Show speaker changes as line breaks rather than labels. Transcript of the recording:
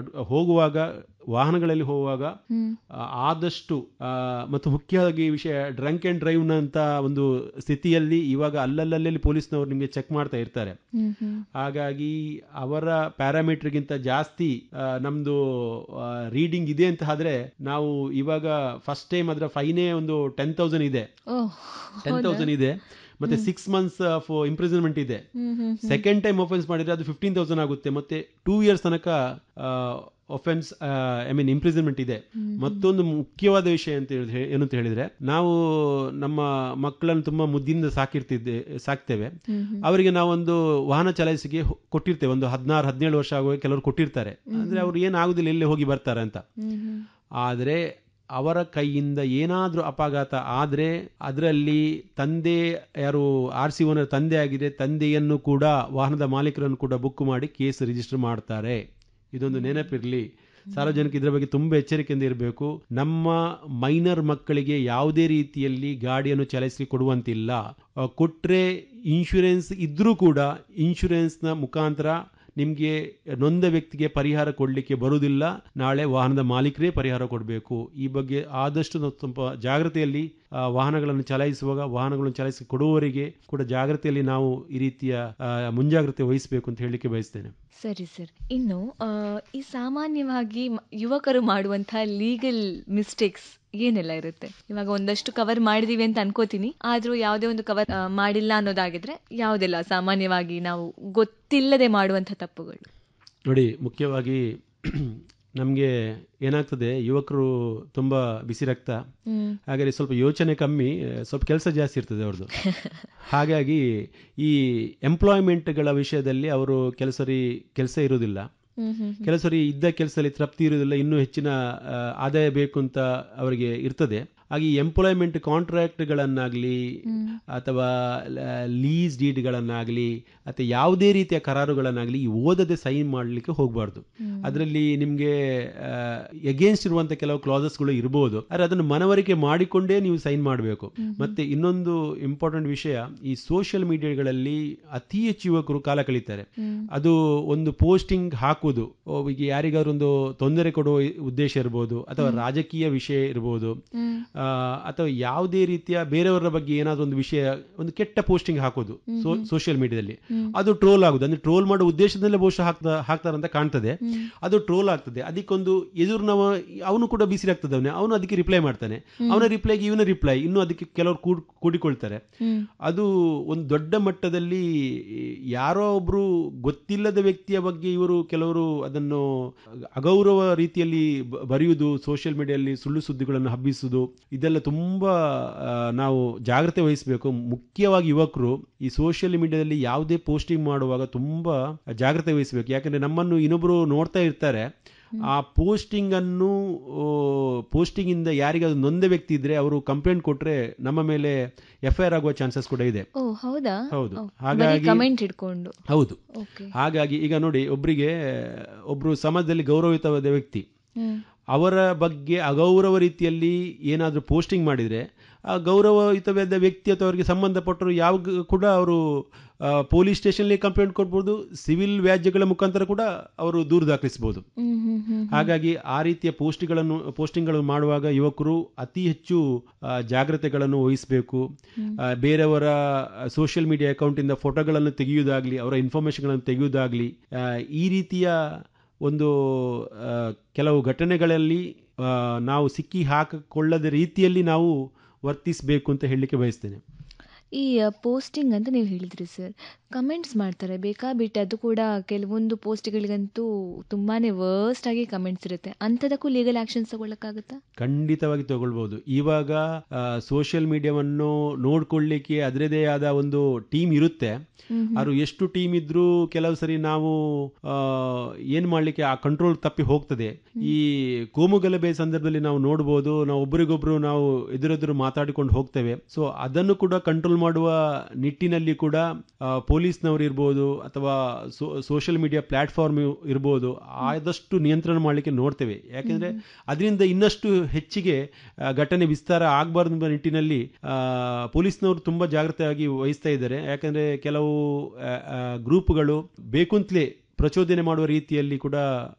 ನಡ್- ಹೋಗುವಾಗ ವಾಹನಗಳಲ್ಲಿ ಹೋಗುವಾಗ
ಹ್ಮ್
ಆ, ಆದಷ್ಟು ಆ, ಮತ್ತು ಮುಖ್ಯವಾಗಿ ವಿಷಯ ಡ್ರಂಕ್ ಅಂಡ್ ಡ್ರೈವ್ ನಂತ ಒಂದು ಸ್ಥಿತಿಯಲ್ಲಿ ಇವಾಗ ಅಲ್ಲಲ್ಲಲ್ಲಿ ಪೊಲೀಸ್ನವರು ನಿಮಗೆ ಚೆಕ್ ಮಾಡ್ತಾ ಇರ್ತಾರೆ
ಹ್ಮ್ ಹ್ಮ್
ಹಾಗಾಗಿ ಅವರ ಪ್ಯಾರಾಮೀಟರ್ಗಿಂತ ಜಾಸ್ತಿ ಆ, ನಮ್ದು ರೀಡಿಂಗ್ ಇದೆ ಅಂತ ಆದ್ರೆ ನಾವು ಇವಾಗ ಫಸ್ಟ್ ಟೈಮ್ ಅದರ ಫೈನೇ ಒಂದು ಟೆನ್ ತೌಸಂಡ್ ಇದೆ
ಓಹ್
ಟೆನ್ ತೌಸಂಡ್ ಇದೆ ಮತ್ತೆ ಸಿಕ್ಸ್ ಮಂತ್ಸ್ ಆಫ್ ಇಂಪ್ರಿಸನ್ಮೆಂಟ್ ಇದೆ
hmm hmm
second time offence ಮಾಡಿದ್ರೆ ಅದು ಫಿಫ್ಟೀನ್ ತೌಸಂಡ್ ಆಗುತ್ತೆ ಮತ್ತೆ ಟೂ ಇಯರ್ಸ್ ತನಕ ಒಫೆನ್ಸ್ ಐ ಮೀನ್ ಇಂಪ್ರಿಸನ್ಮೆಂಟ್ ಇದೆ ಮತ್ತೊಂದು ಮುಖ್ಯವಾದ ವಿಷಯ ಅಂತ ಹೇಳಿದ್ರೆ ಏನು ಅಂತ ಹೇಳಿದ್ರೆ ನಾವು ನಮ್ಮ ಮಕ್ಕಳನ್ನು ತುಂಬಾ ಮುದ್ದಿನಿಂದ ಸಾಕಿರ್ತಿದ್ದೆ ಸಾಕ್ತೇವೆ
ಹ್ಮ್ ಹ್ಮ್
ಅವರಿಗೆ ನಾವೊಂದು ವಾಹನ ಚಲಾಯಿಸಿಗೆ ಹೊ- ಕೊಟ್ಟಿರ್ತೇವೆ ಒಂದು ಹದಿನಾರು ಹದಿನೇಳು ವರ್ಷ ಆಗುವಾಗ ಕೆಲವರು ಕೊಟ್ಟಿರ್ತಾರೆ ಅಂದ್ರೆ ಅವ್ರು ಏನಾಗುದಿಲ್ಲ ಎಲ್ಲೇ ಹೋಗಿ ಬರ್ತಾರೆ ಅಂತ
ಹ್ಮ್ ಹ್ಮ್
ಆದರೆ ಅವರ ಕೈಯಿಂದ ಏನಾದರೂ ಅಪಘಾತ ಆದರೆ ಅದರಲ್ಲಿ ತಂದೆ ಯಾರು ಆರ್ ಸಿ ಓನರ್ ತಂದೆ ಆಗಿದೆ ತಂದೆಯನ್ನು ಕೂಡ ವಾಹನದ ಮಾಲೀಕರನ್ನು ಕೂಡ ಬುಕ್ ಮಾಡಿ ಕೇಸ್ ರಿಜಿಸ್ಟರ್ ಮಾಡ್ತಾರೆ ಇದೊಂದು ನೆನಪಿರಲಿ ಸಾರ್ವಜನಿಕ ಇದರ ಬಗ್ಗೆ ತುಂಬ ಎಚ್ಚರಿಕೆಯಿಂದ ಇರಬೇಕು ನಮ್ಮ ಮೈನರ್ ಮಕ್ಕಳಿಗೆ ಯಾವುದೇ ರೀತಿಯಲ್ಲಿ ಗಾಡಿಯನ್ನು ಚಲಾಯಿಸಲಿಕ್ಕೆ ಕೊಡುವಂತಿಲ್ಲ ಆ, ಕೊಟ್ರೆ ಇನ್ಶೂರೆನ್ಸ್ ಇದ್ರೂ ಕೂಡ ಇನ್ಶೂರೆನ್ಸ್ನ ಮುಖಾಂತರ ನಿಮಗೆ ನೊಂದ ವ್ಯಕ್ತಿಗೆ ಪರಿಹಾರ ಕೊಡಲಿಕ್ಕೆ ಬರುವುದಿಲ್ಲ ನಾಳೆ ವಾಹನದ ಮಾಲೀಕರೇ ಪರಿಹಾರ ಕೊಡಬೇಕು ಈ ಬಗ್ಗೆ ಆದಷ್ಟು ನಾವು ಸ್ವಲ್ಪ ಜಾಗ್ರತೆಯಲ್ಲಿ ಆ, ವಾಹನಗಳನ್ನು ಚಲಾಯಿಸುವಾಗ ವಾಹನಗಳನ್ನು ಚಲಾಯಿಸಿ ಕೊಡುವವರಿಗೆ ಕೂಡ ಜಾಗ್ರತೆಯಲ್ಲಿ ನಾವು ಈ ರೀತಿಯ ಆ, ಮುಂಜಾಗ್ರತೆ ವಹಿಸಬೇಕು ಅಂತ ಹೇಳಲಿಕ್ಕೆ ಬಯಸ್ತೇನೆ
ಸರಿ ಸರ್ ಇನ್ನು ಆ, ಈ ಸಾಮಾನ್ಯವಾಗಿ ಮ- ಯುವಕರು ಮಾಡುವಂತಹ ಲೀಗಲ್ ಮಿಸ್ಟೇಕ್ಸ್ ಏನೆಲ್ಲ ಇರುತ್ತೆ ಇವಾಗ ಒಂದಷ್ಟು ಕವರ್ ಮಾಡಿದೀವಿ ಅಂತ ಅನ್ಕೋತೀನಿ ಆದ್ರೂ ಯಾವುದೇ ಒಂದು ಕವರ್ ಮಾಡಿಲ್ಲ ಅನ್ನೋದಾಗಿದ್ರೆ ಯಾವುದೆಲ್ಲ ಸಾಮಾನ್ಯವಾಗಿ ನಾವು ಗೊತ್ತಿಲ್ಲದೆ ಮಾಡುವಂತಹ ತಪ್ಪುಗಳು
ನೋಡಿ ಮುಖ್ಯವಾಗಿ ನಮಗೆ ಏನಾಗ್ತದೆ ಯುವಕರು ತುಂಬ ಬಿಸಿ ರಕ್ತ
ಹ್ಮ್
ಹಾಗಾಗಿ ಸ್ವಲ್ಪ ಯೋಚನೆ ಕಮ್ಮಿ ಆ, ಸ್ವಲ್ಪ ಕೆಲಸ ಜಾಸ್ತಿ ಇರ್ತದೆ ಅವ್ರದ್ದು ಹಾಗಾಗಿ ಈ ಎಂಪ್ಲಾಯ್ಮೆಂಟ್ಗಳ ವಿಷಯದಲ್ಲಿ ಅವರು ಕೆಲಸರಿ ಕೆಲಸ ಇರುವುದಿಲ್ಲ
ಹ್ಮ್ ಹ್ಮ್
ಕೆಲಸರಿ ಇದ್ದ ಕೆಲಸದಲ್ಲಿ ತೃಪ್ತಿ ಇರುವುದಿಲ್ಲ ಇನ್ನೂ ಹೆಚ್ಚಿನ ಆ, ಆದಾಯ ಬೇಕು ಅಂತ ಅವರಿಗೆ ಇರ್ತದೆ ಹಾಗೆ ಈ ಎಂಪ್ಲಾಯ್ಮೆಂಟ್ ಕಾಂಟ್ರಾಕ್ಟ್ಗಳನ್ನಾಗಲಿ ಅಥವಾ ಲೀಸ್ ಡೀಡ್ಗಳನ್ನಾಗಲಿ ಅಥವಾ ಯಾವುದೇ ರೀತಿಯ ಕರಾರುಗಳನ್ನಾಗಲಿ ಈ ಓದದೆ ಸೈನ್ ಮಾಡಲಿಕ್ಕೆ ಹೋಗಬಾರ್ದು ಅದರಲ್ಲಿ ನಿಮಗೆ ಎಗೇನ್ಸ್ಟ್ ಇರುವಂಥ ಕೆಲವು ಕ್ಲಾಸಸ್ಗಳು ಇರ್ಬೋದು ಆದರೆ ಅದನ್ನು ಮನವರಿಕೆ ಮಾಡಿಕೊಂಡೇ ನೀವು ಸೈನ್ ಮಾಡಬೇಕು ಮತ್ತೆ ಇನ್ನೊಂದು ಇಂಪಾರ್ಟೆಂಟ್ ವಿಷಯ ಈ ಸೋಷಿಯಲ್ ಮೀಡಿಯಾಗಳಲ್ಲಿ ಅತಿ ಹೆಚ್ಚು ಯುವಕರು ಕಾಲ ಕಳೀತಾರೆ ಅದು ಒಂದು ಪೋಸ್ಟಿಂಗ್ ಹಾಕುವುದು ಓ, ಈಗ ಯಾರಿಗಾದ್ರು ಒಂದು ತೊಂದರೆ ಕೊಡುವ ಉದ್ದೇಶ ಇರ್ಬೋದು ಅಥವಾ ರಾಜಕೀಯ ವಿಷಯ ಇರ್ಬೋದು
ಹ್ಮ್
ಆ, ಅಥವಾ ಯಾವುದೇ ರೀತಿಯ ಬೇರೆಯವರ ಬಗ್ಗೆ ಏನಾದರೂ ಒಂದು ವಿಷಯ ಒಂದು ಕೆಟ್ಟ ಪೋಸ್ಟಿಂಗ್ ಹಾಕೋದು ಸೋಷಿಯಲ್ ಮೀಡಿಯಾದಲ್ಲಿ ಅದು ಟ್ರೋಲ್ ಆಗುದು ಅಂದ್ರೆ ಟ್ರೋಲ್ ಮಾಡೋ ಉದ್ದೇಶದಲ್ಲೇ ಬಹುಶಃ ಹಾಕ್ತಾ ಹಾಕ್ತಾರಂತ ಕಾಣ್ತದೆ ಅದು ಟ್ರೋಲ್ ಆಗ್ತದೆ ಅದಕ್ಕೊಂದು ಎದುರಿನವ ಅವನು ಕೂಡ ಬಿಸಿ ಆಗ್ತದೆ ಅವನೇ ಅವನು ಅದಕ್ಕೆ ರಿಪ್ಲೈ ಮಾಡ್ತಾನೆ ಅವನ ರಿಪ್ಲೈಗೆ ಇವನ ರಿಪ್ಲೈ ಇನ್ನು ಅದಕ್ಕೆ ಕೆಲವರು ಕೂಡ್ ಕೂಡಿಕೊಳ್ತಾರೆ
ಹ್ಮ್
ಅದು ಒಂದು ದೊಡ್ಡ ಮಟ್ಟದಲ್ಲಿ ಯಾರೋ ಒಬ್ರು ಗೊತ್ತಿಲ್ಲದ ವ್ಯಕ್ತಿಯ ಬಗ್ಗೆ ಇವರು ಕೆಲವರು ಅದನ್ನು ಅಗೌರವ ರೀತಿಯಲ್ಲಿ ಬ- ಬರೆಯುವುದು ಸೋಷಿಯಲ್ ಮೀಡಿಯಲ್ಲಿ ಸುಳ್ಳು ಸುದ್ದಿಗಳನ್ನು ಹಬ್ಬಿಸುವುದು ಇದೆಲ್ಲ ತುಂಬಾ ಆ, ನಾವು ಜಾಗ್ರತೆ ವಹಿಸಬೇಕು ಮುಖ್ಯವಾಗಿ ಯುವಕರು ಈ ಸೋಷಿಯಲ್ ಮೀಡಿಯಾದಲ್ಲಿ ಯಾವುದೇ ಪೋಸ್ಟಿಂಗ್ ಮಾಡುವಾಗ ತುಂಬಾ ಜಾಗ್ರತೆ ವಹಿಸಬೇಕು ಯಾಕಂದ್ರೆ ನಮ್ಮನ್ನು ಇನ್ನೊಬ್ರು ನೋಡ್ತಾ ಇರ್ತಾರೆ ಆ ಪೋಸ್ಟಿಂಗ್ ಅನ್ನು ಪೋಸ್ಟಿಂಗ್ ಇಂದ ಯಾರಿಗಾದ್ರು ನೊಂದ ವ್ಯಕ್ತಿ ಇದ್ರೆ ಅವರು ಕಂಪ್ಲೇಂಟ್ ಕೊಟ್ರೆ ನಮ್ಮ ಮೇಲೆ ಎಫ್ ಐ ಆರ್ ಆಗುವ ಚಾನ್ಸಸ್ ಕೂಡ ಇದೆ
ಓ ಹೌದಾ
ಹೌದು.
ಓ, ಬರೀ
ಹಾಗಾಗಿ-
ಕಮೆಂಟ್ ಇಟ್ಕೊಂಡು
ಹೌದು
ಓಕೆ
ಹಾಗಾಗಿ ಈಗ ನೋಡಿ ಒಬ್ಬರಿಗೆ ಒಬ್ರು ಸಮಾಜದಲ್ಲಿ ಗೌರವಿತವಾದ ವ್ಯಕ್ತಿ
ಹ್ಮ್
ಅವರ ಬಗ್ಗೆ ಅಗೌರವ ರೀತಿಯಲ್ಲಿ ಏನಾದರೂ ಪೋಸ್ಟಿಂಗ್ ಮಾಡಿದರೆ ಆ ಗೌರವಯುತವಾದ ವ್ಯಕ್ತಿ ಅಥವಾ ಅವರಿಗೆ ಸಂಬಂಧಪಟ್ಟರು ಯಾವ ಕೂಡ ಅವರು ಪೊಲೀಸ್ ಸ್ಟೇಷನ್ಲಿ ಕಂಪ್ಲೇಂಟ್ ಕೊಡ್ಬೋದು ಸಿವಿಲ್ ವ್ಯಾಜ್ಯಗಳ ಮುಖಾಂತರ ಕೂಡ ಅವರು ದೂರು ದಾಖಲಿಸಬಹುದು
ಹ್ಮ್ ಹ್ಮ್ ಹ್ಮ್
ಹಾಗಾಗಿ ಆ ರೀತಿಯ ಪೋಸ್ಟ್ಗಳನ್ನು ಪೋಸ್ಟಿಂಗ್ಗಳನ್ನು ಮಾಡುವಾಗ ಯುವಕರು ಅತಿ ಹೆಚ್ಚು ಆ, ಜಾಗ್ರತೆಗಳನ್ನು ವಹಿಸಬೇಕು ಆ, ಬೇರೆಯವರ ಸೋಷಿಯಲ್ ಮೀಡಿಯಾ ಅಕೌಂಟಿಂದ ಫೋಟೋಗಳನ್ನು ತೆಗೆಯುವುದಾಗಲಿ ಅವರ ಇನ್ಫಾರ್ಮೇಷನ್ಗಳನ್ನು ತೆಗೆಯುವುದಾಗಲಿ ಆ, ಈ ರೀತಿಯ ಒಂದು ಆ, ಕೆಲವು ಘಟನೆಗಳಲ್ಲಿ ಆ, ನಾವು ಸಿಕ್ಕಿ ಹಾಕಿಕೊಳ್ಳದ ರೀತಿಯಲ್ಲಿ ನಾವು ವರ್ತಿಸಬೇಕು ಅಂತ ಹೇಳಲಿಕ್ಕೆ ಬಯಸ್ತೇನೆ
ಈ ಪೋಸ್ಟಿಂಗ್ ಅಂತ ನೀವು ಹೇಳಿದ್ರಿ ಸರ್ ಕಮೆಂಟ್ಸ್ ಮಾಡ್ತಾರೆ ಬೇಕಾಬಿಟ್ಟು ಅದು ಕೂಡ ಕೆಲವೊಂದು ಪೋಸ್ಟ್ಗಳಿಗಂತೂ ತುಂಬಾನೇ ವರ್ಸ್ಟ್ ಆಗಿ ಕಮೆಂಟ್ಸ್ ಇರುತ್ತೆ ಅಂಥದಕ್ಕೂ ಲೀಗಲ್ ಆಕ್ಷನ್ಸ್ ತಗೊಳ್ಳಕ್ಕಾಗತ್ತಾ
ಖಂಡಿತವಾಗಿ ತಗೊಳ್ಬಹುದು ಇವಾಗ ಸೋಷಿಯಲ್ ಮೀಡಿಯಾವನ್ನು ನೋಡ್ಕೊಳ್ಳಿಕ್ಕೆ ಅದರದೇ ಆದ ಒಂದು ಟೀಮ್ ಇರುತ್ತೆ
ಹ್ಮ್ ಹ್ಮ್.
ಅವರು ಎಷ್ಟು ಟೀಮ್ ಇದ್ರೂ ಕೆಲವು ಸರಿ ನಾವು ಆ, ಏನ್ ಮಾಡ್ಲಿಕ್ಕೆ ಆ ಕಂಟ್ರೋಲ್ ತಪ್ಪಿ ಹೋಗ್ತದೆ ಈ ಕೋಮುಗಲಭೆ ಸಂದರ್ಭದಲ್ಲಿ ನಾವು ನೋಡ್ಬೋದು ನಾವು ಒಬ್ರಿಗೊಬ್ರು ನಾವು ಎದುರೆದುರು ಮಾತಾಡಿಕೊಂಡು ಹೋಗ್ತೇವೆ ಸೊ ಅದನ್ನು ಕೂಡ ಕಂಟ್ರೋಲ್ ಮಾಡುವ ನಿಟ್ಟಿನಲ್ಲಿ ಕೂಡ ಆ, ಪೊಲೀಸ್ನವರು ಇರ್ಬೋದು ಅಥವಾ ಸೋಷಿಯಲ್ ಮೀಡಿಯಾ ಪ್ಲಾಟ್ಫಾರ್ಮ್ ಇರ್ಬೋದು ಆದಷ್ಟು ನಿಯಂತ್ರಣ ಮಾಡಲಿಕ್ಕೆ ನೋಡ್ತೇವೆ ಯಾಕೆಂದ್ರೆ ಅದರಿಂದ ಇನ್ನಷ್ಟು ಹೆಚ್ಚಿಗೆ ಆ, ಘಟನೆ ವಿಸ್ತಾರ ಆಗಬಾರ್ದು ಎಂಬ ನಿಟ್ಟಿನಲ್ಲಿ ಆ, ಪೊಲೀಸ್ನವರು ತುಂಬಾ ಜಾಗ್ರತೆಯಾಗಿ ವಹಿಸ್ತಾ ಇದ್ದಾರೆ ಯಾಕಂದ್ರೆ ಕೆಲವು ಆ, ಆ, ಗ್ರೂಪ್ಗಳು ಬೇಕುಂತಲೇ ಪ್ರಚೋದನೆ ಮಾಡುವ ರೀತಿಯಲ್ಲಿ ಕೂಡ